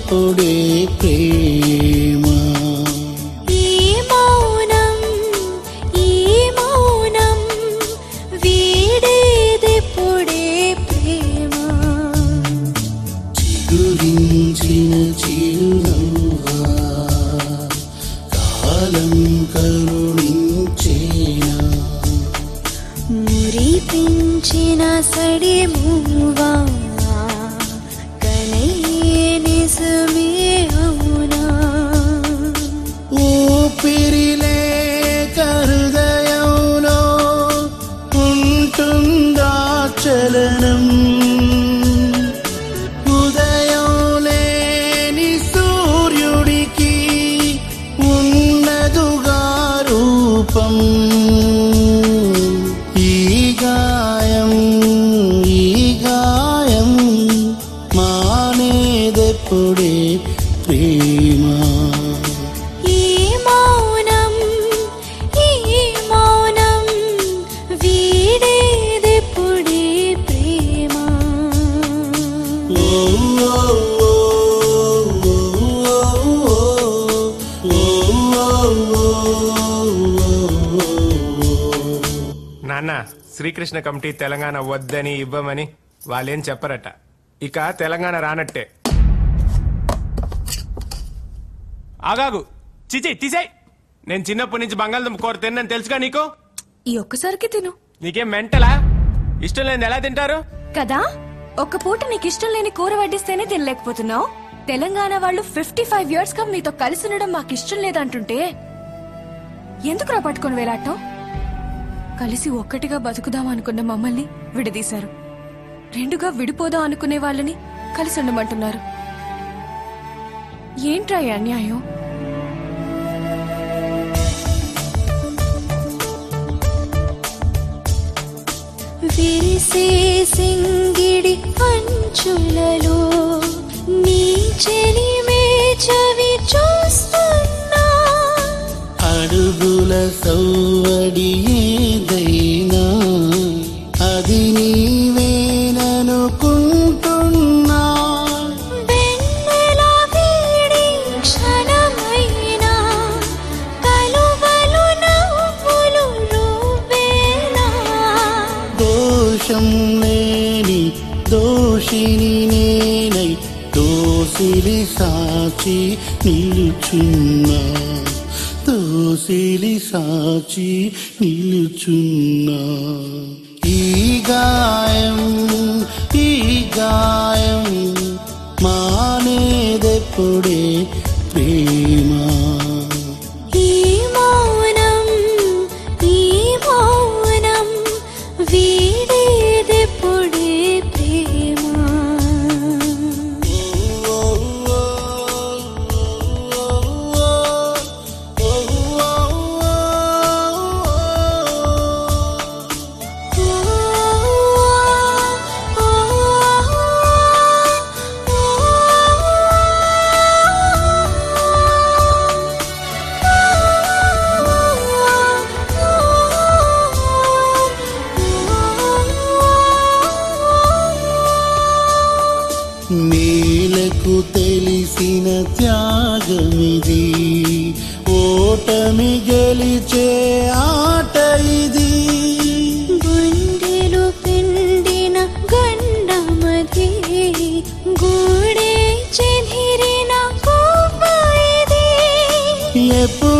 మానేదెప్పుడే ప్రేమ ఈ మౌనం ఈ మౌనం వీడేదెప్పుడే ప్రేమ చిగురించిన చిరునవ్వా కాలం కరుణించేనా మురిపించిన సడి మూవా కలయే నిజమే అవునా ఊపిరిలే హృదయంలో ఉంటుందా చలనం ఉదయం లేని సూర్యుడికి ఉన్నదుగా రూపం ఈ గాయం ఈ గాయం మానేదెప్పుడే ప్రేమ ఈ మౌనం ఈ మౌనం వీడేదెప్పుడే ప్రేమ నాన్న శ్రీకృష్ణ కమిటీ తెలంగాణ వద్దని ఇవ్వమని వాళ్ళేం చెప్పరట ఇక తెలంగాణ రానట్టే ఆగాగు చిచి తీసేయ్ నేను చిన్నప్పటి నుంచి బంగాళదుంప కూర తిన్నాను తెలుసుగా నీకు ఈ ఒక్కసారికి తిను నీకేం మెంటలా ఇష్టం లేని ఎలా తింటారు కదా ఒక్క పూట నీకు ఇష్టం లేని కూర వడ్డిస్తేనే తినలేకపోతున్నావు తెలంగాణ వాళ్ళు ఫిఫ్టీ ఫైవ్ ఇయర్స్ గా మీతో కలిసి ఉండడం మాకు ఇష్టం లేదంటుంటే ఎందుకురా పట్టుకొని వేలాటం కలిసి ఒక్కటిగా బతుకుదాం అనుకున్న మమ్మల్ని విడదీశారు రెండుగా విడిపోదాం అనుకునే వాళ్ళని కలిసి ఉండమంటున్నారు ఏంట్రా ఈ అన్యాయం విరిసే సింగిడి అంచులలో నీ చెలిమే చవి చూస్తున్నా అడుగుల సౌవడి ఏదైనా అది నీవేననుకుంటున్నా వెన్నెల వీడి క్షణమైనా కలువలు నవ్వులు నువ్వేనా దోషం లేని దోషిని నేనై దోసిలి సాచి నిలుచున్నా దోసిలి సాచి నిలుచున్నా ఈ గాయం ఈ గాయం మానేదెప్పుడే ప్రేమ ఈ మౌనం ఈ మౌనం వీడేదెప్పుడే ప్రేమ నేలకు తెలిసిన త్యాగమిది ఓటమి గెలిచే ఆట ఇది గుండెలు పిండిన గండమది గూడే చెదిరిన కోప ఇది ఎప్పుడు